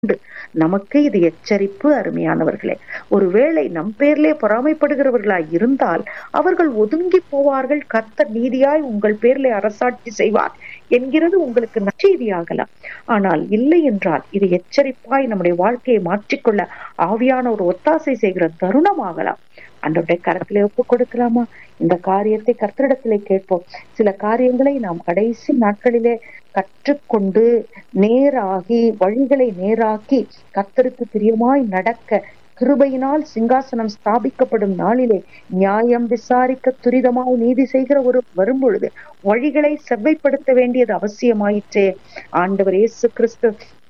உண்டு நமக்கு இது எச்சரிப்பு அருமையானவர்களே ஒருவேளை நம் பேர்லே பொறாமைப்படுகிறவர்களாய் இருந்தால் அவர்கள் ஒதுங்கி போவார்கள் கர்த்தர் நீதியாய் உங்கள் பேர்லே அரசாட்சி செய்வார் என்கிறது உங்களுக்கு நற்செய்தியாகலாம் ஆனால் இல்லை என்றால் இது எச்சரிப்பாய் நம்முடைய வாழ்க்கையை மாற்றிக்கொள்ள ஆவியான ஒரு ஒத்தாசை செய்கிற தருணமாகலாம் அன்றைய கரத்திலே ஒப்பு கொடுக்கலாமா இந்த காரியத்தை கர்த்தரிடத்திலே கேட்போம் சில காரியங்களை நாம் கடைசி நாட்களிலே கற்றுக்கொண்டு நேராகி வழிகளை நேராக்கி கர்த்தருக்கு பிரியமாய் நடக்க கிருபையினால் சிங்காசனம் ஸ்தாபிக்கப்படும் நாளிலே நியாயம் விசாரிக்க துரிதமாய் நீதி செய்கிற ஒரு வரும்பொழுது வழிகளை செவ்வைப்படுத்த வேண்டியது அவசியமாயிற்றே ஆண்டவர் இயேசு கிறிஸ்து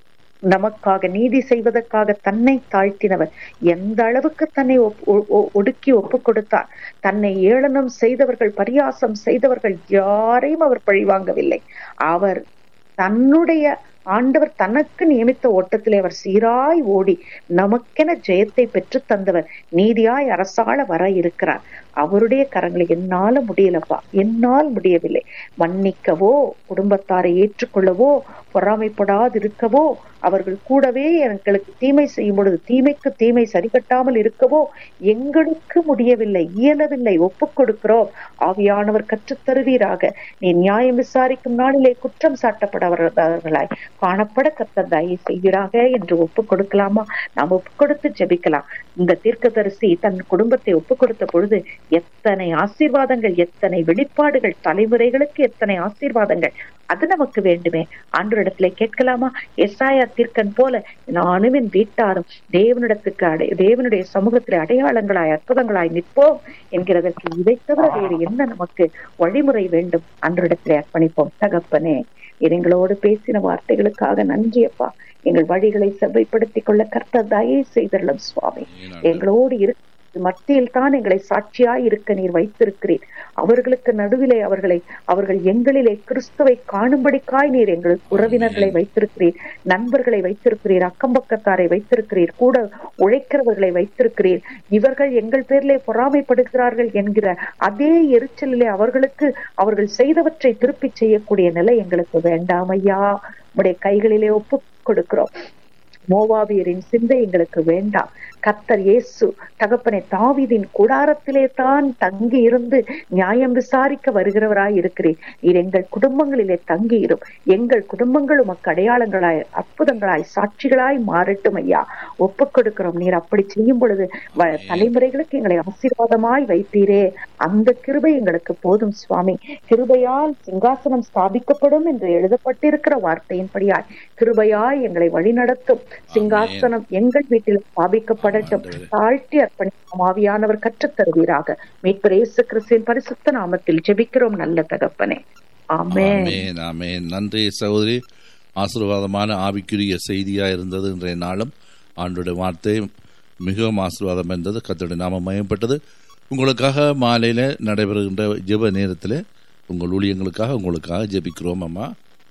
நமக்காக நீதி செய்வதற்காக தன்னை தாழ்த்தினவர் எந்த அளவுக்கு தன்னை ஒடுக்கி ஒப்பு கொடுத்தார் தன்னை ஏளனம் செய்தவர்கள் பரியாசம் செய்தவர்கள் யாரையும் அவர் பழிவாங்கவில்லை அவர் தன்னுடைய ஆண்டவர் தனக்கு நியமித்த ஓட்டத்திலே அவர் சீராய் ஓடி நமக்கென ஜெயத்தை பெற்று தந்தவர் நீதியாய் அரசாள வர இருக்கிறார் அவருடைய கரங்களை என்னால முடியலப்பா என்னால் முடியவில்லை மன்னிக்கவோ குடும்பத்தாரை ஏற்றுக்கொள்ளவோ பொறாமைப்படாதிருக்கவோ அவர்கள் கூடவே எங்களுக்கு தீமை செய்யும் பொழுது தீமைக்கு தீமை சரிகட்டாமல் இருக்கவோ எங்களுக்கு முடியவில்லை இயலவில்லை ஒப்புக் கொடுக்கிறோம் ஆவியானவர் கற்றுத்தருவீராக நீ நியாயம் விசாரிக்கும் நாளிலே குற்றம் சாட்டப்படவர்களாய் காணப்பட கர்த்தர் தயை செய்வீராக என்று ஒப்புக் கொடுக்கலாமா நாம் ஒப்புக் கொடுத்து ஜெபிக்கலாம் இந்த தீர்க்கதரிசி தன் குடும்பத்தை ஒப்புக் கொடுத்த பொழுது எத்தனை ஆசீர்வாதங்கள் எத்தனை வெளிப்பாடுகள் தலைமுறைகளுக்கு எத்தனை ஆசீர்வாதங்கள் அது நமக்கு வேண்டுமே ஆண்டோரிடத்துல கேட்கலாமா எஸ்ஆயா தீர்க்கன் போல நானும் என் வீட்டாரும் தேவனிடத்துக்கு அடை தேவனுடைய சமூகத்தில் அடையாளங்களாய் அற்புதங்களாய் நிற்போம் என்கிறதற்கு இதை தவிர வேறு என்ன நமக்கு வழிமுறை வேண்டும் அன்றிடத்திலே அர்ப்பணிப்போம் தகப்பனே எங்களோடு பேசின வார்த்தைகளுக்காக நன்றி அப்பா எங்கள் வழிகளை செவ்வைப்படுத்திக் கொள்ள கர்த்தர் தயை செய்தரலாம் சுவாமி எங்களோடு இரு மத்தியில் தான் எங்களை சாட்சியாய் இருக்க நீர் வைத்திருக்கிறீர் அவர்களுக்கு நடுவிலே அவர்களை அவர்கள் எங்களிலே கிறிஸ்துவை காணும்படிக்காய் நீர் எங்கள் உறவினர்களை வைத்திருக்கிறீர் நண்பர்களை வைத்திருக்கிறீர் அக்கம்பக்கத்தாரை வைத்திருக்கிறீர் கூட உழைக்கிறவர்களை வைத்திருக்கிறீர் இவர்கள் எங்கள் பேரிலே பொறாமைப்படுகிறார்கள் என்கிற அதே எரிச்சலிலே அவர்களுக்கு அவர்கள் செய்தவற்றை திருப்பி செய்யக்கூடிய நிலை எங்களுக்கு வேண்டாம் ஐயா உடைய கைகளிலே ஒப்பு கொடுக்கிறோம் மோவாவியரின் சிந்தை எங்களுக்கு வேண்டாம் கத்தர் இயேசு தகப்பனை தாவிதின் கூடாரத்திலே தான் தங்கி இருந்து நியாயம் விசாரிக்க வருகிறவராய் இருக்கிறேன் நீர் எங்கள் குடும்பங்களிலே தங்கி இரும் எங்கள் குடும்பங்கள் உமக்கு அடையாளங்களாய் அற்புதங்களாய் சாட்சிகளாய் மாறட்டும் ஐயா ஒப்புக் கொடுக்கிறோம் நீர் அப்படி செய்யும் பொழுது தலைமுறைகளுக்கு எங்களை ஆசீர்வாதமாய் வைத்தீரே அந்த கிருபை எங்களுக்கு போதும் சுவாமி கிருபையால் சிங்காசனம் ஸ்தாபிக்கப்படும் என்று எழுதப்பட்டிருக்கிற வார்த்தையின்படியாய் கிருபையாய் எங்களை வழிநடத்தும் சிங்காசனம் எங்கள் வீட்டில் ஸ்தாபிக்கப்படட்டும் தாழ்த்தி அர்ப்பணிக்கும் ஆவியானவர் கற்றுத் தருவீராக மீட்பர் இயேசு கிறிஸ்துவின் பரிசுத்த நாமத்தில் ஜெபிக்கிறோம் நல்ல தகப்பனே ஆமென் ஆமென் நன்றி சகோதரி ஆசீர்வாதமான ஆவிக்குரிய செய்தியா இருந்தது இன்றைய நாளும் ஆண்டுடைய வார்த்தை மிகவும் ஆசீர்வாதம் இருந்தது கத்தோடைய நாமம் மயப்பட்டது உங்களுக்காக மாலையில நடைபெறுகின்ற ஜெப நேரத்தில் உங்கள் ஊழியங்களுக்காக உங்களுக்காக ஜெபிக்கிறோம் அம்மா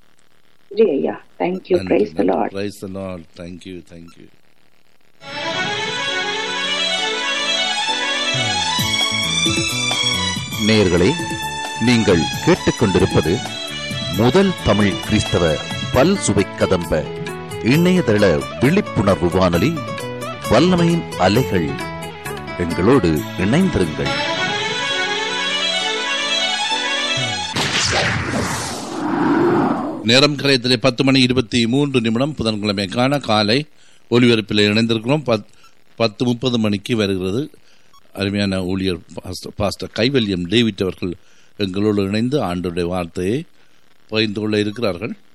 நன்றி ஐயா thank you praise the lord praise the lord thank you thank you நேயர்களே நீங்கள் கேட்டுக்கொண்டிருப்பது முதல் தமிழ் கிறிஸ்தவ பல் சுவை கதம்ப இணையதள விழிப்புணர்வு வானொலி வல்லமையின் அலைகள் எங்களோடு இணைந்திருங்கள் நேரம் கரையத்திலே பத்து மணி இருபத்தி மூன்று நிமிடம் புதன்கிழமைக்கான காலை ஒலிபரப்பில் இணைந்திருக்கிறோம் பத் பத்து முப்பது மணிக்கு வருகிறது அருமையான ஊழியர் பாஸ்டர் பாஸ்டர் கைவல்யம் டேவிட் அவர்கள் எங்களோடு இணைந்து ஆண்டுடைய வார்த்தையை பகிர்ந்து கொள்ள இருக்கிறார்கள்